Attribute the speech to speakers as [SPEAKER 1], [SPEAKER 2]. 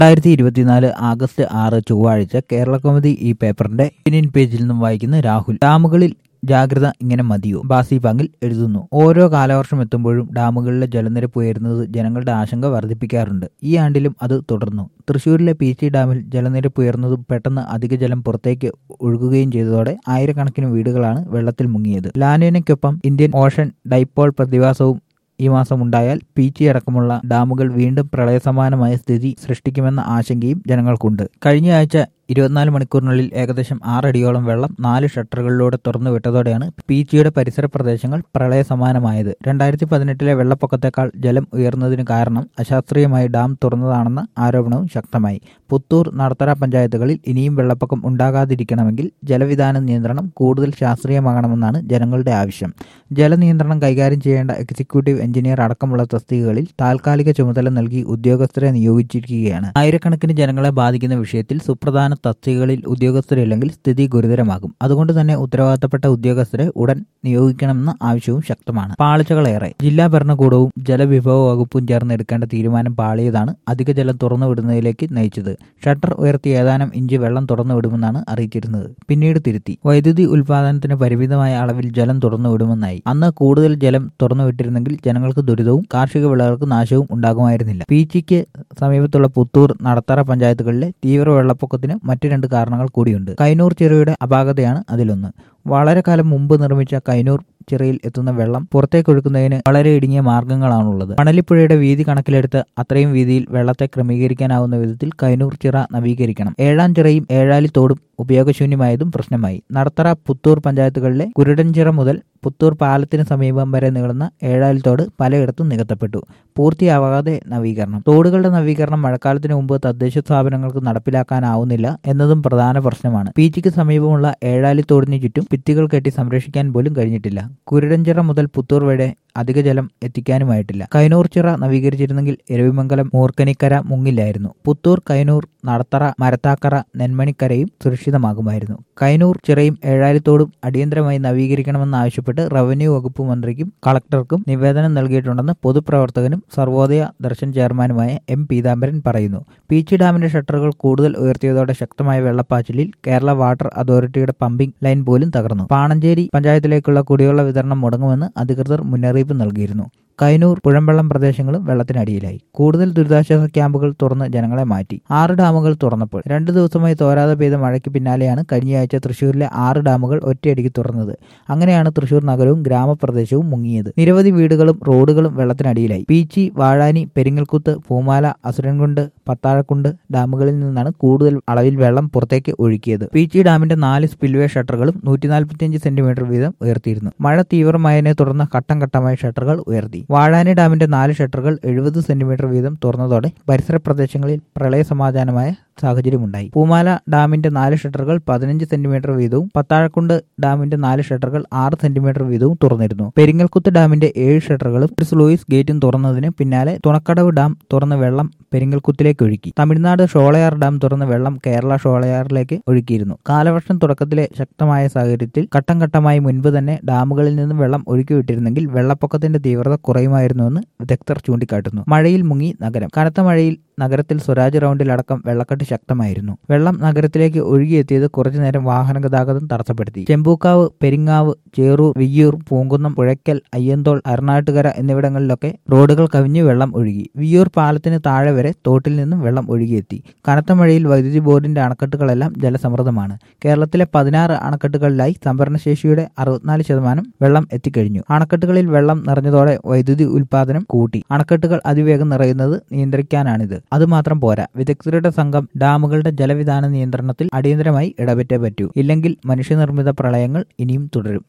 [SPEAKER 1] രണ്ടായിരത്തി ഇരുപത്തിനാല് ആഗസ്റ്റ് ആറ് ചൊവ്വാഴ്ച കേരള കൗമുദി ഈ പേപ്പറിന്റെ ഒപ്പീനിയൻ പേജിൽ നിന്നും വായിക്കുന്ന രാഹുൽ ഡാമുകളിൽ ജാഗ്രത ഇങ്ങനെ മതിയോ ബാസി പാങ്ങിൽ എഴുതുന്നു ഓരോ കാലവർഷം എത്തുമ്പോഴും ഡാമുകളിലെ ജലനിരപ്പ് ഉയരുന്നത് ജനങ്ങളുടെ ആശങ്ക വർദ്ധിപ്പിക്കാറുണ്ട് ഈ ആണ്ടിലും അത് തുടർന്നു തൃശൂരിലെ പി സി ഡാമിൽ ജലനിരപ്പ് ഉയർന്നതും പെട്ടെന്ന് അധിക ജലം പുറത്തേക്ക് ഒഴുകുകയും ചെയ്തതോടെ ആയിരക്കണക്കിന് വീടുകളാണ് വെള്ളത്തിൽ മുങ്ങിയത് ലാനിനയ്ക്കൊപ്പം ഇന്ത്യൻ ഓഷൻ ഡൈപോൾ പ്രതിഭാസവും ഈ മാസം ഉണ്ടായാൽ പീച്ചി അടക്കമുള്ള ഡാമുകൾ വീണ്ടും പ്രളയസമാനമായ സ്ഥിതി സൃഷ്ടിക്കുമെന്ന ആശങ്കയും ജനങ്ങൾക്കുണ്ട് കഴിഞ്ഞ ആഴ്ച ഇരുപത്തിനാല് മണിക്കൂറിനുള്ളിൽ ഏകദേശം ആറടിയോളം വെള്ളം നാല് ഷട്ടറുകളിലൂടെ തുറന്നു വിട്ടതോടെയാണ് പീച്ചിയുടെ പരിസര പ്രദേശങ്ങൾ പ്രളയസമാനമായത് രണ്ടായിരത്തി പതിനെട്ടിലെ വെള്ളപ്പൊക്കത്തേക്കാൾ ജലം ഉയർന്നതിന് കാരണം അശാസ്ത്രീയമായി ഡാം തുറന്നതാണെന്ന ആരോപണവും ശക്തമായി പുത്തൂർ നടത്തറ പഞ്ചായത്തുകളിൽ ഇനിയും വെള്ളപ്പൊക്കം ഉണ്ടാകാതിരിക്കണമെങ്കിൽ ജലവിധാന നിയന്ത്രണം കൂടുതൽ ശാസ്ത്രീയമാകണമെന്നാണ് ജനങ്ങളുടെ ആവശ്യം ജലനിയന്ത്രണം കൈകാര്യം ചെയ്യേണ്ട എക്സിക്യൂട്ടീവ് എഞ്ചിനീയർ അടക്കമുള്ള തസ്തികകളിൽ താൽക്കാലിക ചുമതല നൽകി ഉദ്യോഗസ്ഥരെ നിയോഗിച്ചിരിക്കുകയാണ് ആയിരക്കണക്കിന് ജനങ്ങളെ ബാധിക്കുന്ന വിഷയത്തിൽ സുപ്രധാന തസ്തികകളിൽ ഉദ്യോഗസ്ഥരില്ലെങ്കിൽ സ്ഥിതി ഗുരുതരമാകും അതുകൊണ്ട് തന്നെ ഉത്തരവാദിത്തപ്പെട്ട ഉദ്യോഗസ്ഥരെ ഉടൻ നിയോഗിക്കണമെന്ന ആവശ്യവും ശക്തമാണ് പാളിച്ചകളേറെ ജില്ലാ ഭരണകൂടവും ജലവിഭവ വകുപ്പും ചേർന്ന് എടുക്കേണ്ട തീരുമാനം പാളിയതാണ് അധിക ജലം തുറന്നുവിടുന്നതിലേക്ക് നയിച്ചത് ഷട്ടർ ഉയർത്തി ഏതാനും ഇഞ്ച് വെള്ളം തുറന്നുവിടുമെന്നാണ് അറിയിച്ചിരുന്നത് പിന്നീട് തിരുത്തി വൈദ്യുതി ഉൽപാദനത്തിന് പരിമിതമായ അളവിൽ ജലം തുറന്നുവിടുമെന്നായി അന്ന് കൂടുതൽ ജലം തുറന്നുവിട്ടിരുന്നെങ്കിൽ ജനങ്ങൾക്ക് ദുരിതവും കാർഷിക വിളകൾക്ക് നാശവും ഉണ്ടാകുമായിരുന്നില്ല പീച്ചിക്ക് സമീപത്തുള്ള പുത്തൂർ നടത്തറ പഞ്ചായത്തുകളിലെ തീവ്ര വെള്ളപ്പൊക്കത്തിന് മറ്റു രണ്ട് കാരണങ്ങൾ കൂടിയുണ്ട് കൈനൂർ ചിറയുടെ അപാകതയാണ് അതിലൊന്ന് വളരെ കാലം മുമ്പ് നിർമ്മിച്ച കൈനൂർ ചിറയിൽ എത്തുന്ന വെള്ളം പുറത്തേക്കൊഴുക്കുന്നതിന് വളരെ ഇടുങ്ങിയ മാർഗങ്ങളാണുള്ളത് മണലിപ്പുഴയുടെ വീതി കണക്കിലെടുത്ത് അത്രയും വീതിയിൽ വെള്ളത്തെ ക്രമീകരിക്കാനാവുന്ന വിധത്തിൽ കൈനൂർ ചിറ നവീകരിക്കണം ഏഴാം ചിറയും ഏഴാലിത്തോടും ഉപയോഗശൂന്യമായതും പ്രശ്നമായി നടത്തറ പുത്തൂർ പഞ്ചായത്തുകളിലെ കുരുടൻചിറ മുതൽ പുത്തൂർ പാലത്തിന് സമീപം വരെ നീളുന്ന ഏഴാലിത്തോട് പലയിടത്തും നികത്തപ്പെട്ടു പൂർത്തിയാവാതെ നവീകരണം തോടുകളുടെ നവീകരണം മഴക്കാലത്തിന് മുമ്പ് തദ്ദേശ സ്ഥാപനങ്ങൾക്ക് നടപ്പിലാക്കാനാവുന്നില്ല എന്നതും പ്രധാന പ്രശ്നമാണ് പീച്ചിക്ക് സമീപമുള്ള ഏഴാലിത്തോടിന് ചുറ്റും ഭിത്തികൾ കെട്ടി സംരക്ഷിക്കാൻ പോലും കഴിഞ്ഞിട്ടില്ല കുരുടൻചിറ മുതൽ പുത്തൂർ വരെ അധിക ജലം എത്തിക്കാനുമായിട്ടില്ല കൈനൂർ ചിറ നവീകരിച്ചിരുന്നെങ്കിൽ എരവിമംഗലം മൂർക്കനിക്കര മുങ്ങില്ലായിരുന്നു പുത്തൂർ കൈനൂർ നടത്തറ മരത്താക്കറ നെന്മണിക്കരയും സുരക്ഷിതമാകുമായിരുന്നു കൈനൂർ ചിറയും ഏഴാലിത്തോടും അടിയന്തരമായി നവീകരിക്കണമെന്നാവശ്യപ്പെട്ട് റവന്യൂ വകുപ്പ് മന്ത്രിക്കും കളക്ടർക്കും നിവേദനം നൽകിയിട്ടുണ്ടെന്ന് പൊതുപ്രവർത്തകനും സർവോദയ ദർശൻ ചെയർമാനുമായ എം പീതാംബരൻ പറയുന്നു പീച്ചി ഡാമിന്റെ ഷട്ടറുകൾ കൂടുതൽ ഉയർത്തിയതോടെ ശക്തമായ വെള്ളപ്പാച്ചിലിൽ കേരള വാട്ടർ അതോറിറ്റിയുടെ പമ്പിംഗ് ലൈൻ പോലും തകർന്നു പാണഞ്ചേരി പഞ്ചായത്തിലേക്കുള്ള കുടിവെള്ള വിതരണം മുടങ്ങുമെന്ന് അധികൃതർ മുന്നറിയിപ്പ് നൽകിയിരുന്നു കൈനൂർ പുഴമ്പള്ളം പ്രദേശങ്ങളും വെള്ളത്തിനടിയിലായി കൂടുതൽ ദുരിതാശ്വാസ ക്യാമ്പുകൾ തുറന്ന് ജനങ്ങളെ മാറ്റി ആറ് ഡാമുകൾ തുറന്നപ്പോൾ രണ്ടു ദിവസമായി തോരാതെ പെയ്ത മഴയ്ക്ക് പിന്നാലെയാണ് കഴിഞ്ഞയാഴ്ച തൃശൂരിലെ ആറ് ഡാമുകൾ ഒറ്റയടിക്ക് തുറന്നത് അങ്ങനെയാണ് തൃശൂർ നഗരവും ഗ്രാമപ്രദേശവും മുങ്ങിയത് നിരവധി വീടുകളും റോഡുകളും വെള്ളത്തിനടിയിലായി പീച്ചി വാഴാനി പെരിങ്ങൽക്കുത്ത് പൂമാല അസുരൻകുണ്ട് പത്താഴക്കുണ്ട് ഡാമുകളിൽ നിന്നാണ് കൂടുതൽ അളവിൽ വെള്ളം പുറത്തേക്ക് ഒഴുക്കിയത് പീച്ചി ഡാമിന്റെ നാല് സ്പിൽവേ ഷട്ടറുകളും നൂറ്റി നാൽപ്പത്തിയഞ്ച് സെന്റിമീറ്റർ വീതം ഉയർത്തിയിരുന്നു മഴ തീവ്രമായതിനെ തുടർന്ന് ഘട്ടം ഘട്ടമായി ഷട്ടറുകൾ ഉയർത്തി വാഴാനി ഡാമിന്റെ നാല് ഷട്ടറുകൾ എഴുപത് സെന്റിമീറ്റർ വീതം തുറന്നതോടെ പരിസര പ്രദേശങ്ങളിൽ പ്രളയ സമാധാനമായ സാഹചര്യമുണ്ടായി പൂമാല ഡാമിന്റെ നാല് ഷട്ടറുകൾ പതിനഞ്ച് സെന്റിമീറ്റർ വീതവും പത്താഴക്കുണ്ട് ഡാമിന്റെ നാല് ഷട്ടറുകൾ ആറ് സെന്റിമീറ്റർ വീതവും തുറന്നിരുന്നു പെരിങ്ങൽക്കുത്ത് ഡാമിന്റെ ഏഴ് ഷട്ടറുകളും സ്ലൂയിസ് ഗേറ്റും തുറന്നതിന് പിന്നാലെ തുണക്കടവ് ഡാം തുറന്ന് വെള്ളം പെരിങ്ങൽക്കുത്തിലേക്ക് ഒഴുക്കി തമിഴ്നാട് ഷോളയാർ ഡാം തുറന്ന് വെള്ളം കേരള ഷോളയാറിലേക്ക് ഒഴുക്കിയിരുന്നു കാലവർഷം തുടക്കത്തിലെ ശക്തമായ സാഹചര്യത്തിൽ ഘട്ടം ഘട്ടമായി മുൻപ് തന്നെ ഡാമുകളിൽ നിന്നും വെള്ളം ഒഴുക്കിവിട്ടിരുന്നെങ്കിൽ വെള്ളപ്പൊക്കത്തിന്റെ തീവ്രത കുറയുമായിരുന്നുവെന്ന് വിദഗ്ധർ ചൂണ്ടിക്കാട്ടുന്നു മഴയിൽ മുങ്ങി നഗരം കനത്ത മഴയിൽ നഗരത്തിൽ സ്വരാജ് റൗണ്ടിലടക്കം വെള്ളക്കെട്ട് ശക്തമായിരുന്നു വെള്ളം നഗരത്തിലേക്ക് ഒഴുകിയെത്തിയത് കുറച്ചുനേരം വാഹന ഗതാഗതം തടസ്സപ്പെടുത്തി ചെമ്പൂക്കാവ് പെരിങ്ങാവ് ചേറൂർ വിയ്യൂർ പൂങ്കുന്നം പുഴയ്ക്കൽ അയ്യന്തോൾ അരണാട്ടുകര എന്നിവിടങ്ങളിലൊക്കെ റോഡുകൾ കവിഞ്ഞു വെള്ളം ഒഴുകി വിയ്യൂർ പാലത്തിന് താഴെ വരെ തോട്ടിൽ നിന്നും വെള്ളം ഒഴുകിയെത്തി കനത്ത മഴയിൽ വൈദ്യുതി ബോർഡിന്റെ അണക്കെട്ടുകളെല്ലാം ജലസമൃദ്ധമാണ് കേരളത്തിലെ പതിനാറ് അണക്കെട്ടുകളിലായി സംഭരണശേഷിയുടെ അറുപത്തിനാല് ശതമാനം വെള്ളം എത്തിക്കഴിഞ്ഞു അണക്കെട്ടുകളിൽ വെള്ളം നിറഞ്ഞതോടെ വൈദ്യുതി ഉൽപാദനം കൂട്ടി അണക്കെട്ടുകൾ അതിവേഗം നിറയുന്നത് നിയന്ത്രിക്കാനാണിത് അതുമാത്രം പോരാ വിദഗ്ധരുടെ സംഘം ഡാമുകളുടെ ജലവിധാന നിയന്ത്രണത്തിൽ അടിയന്തരമായി ഇടപെറ്റേ പറ്റൂ ഇല്ലെങ്കിൽ മനുഷ്യനിർമ്മിത പ്രളയങ്ങൾ ഇനിയും തുടരും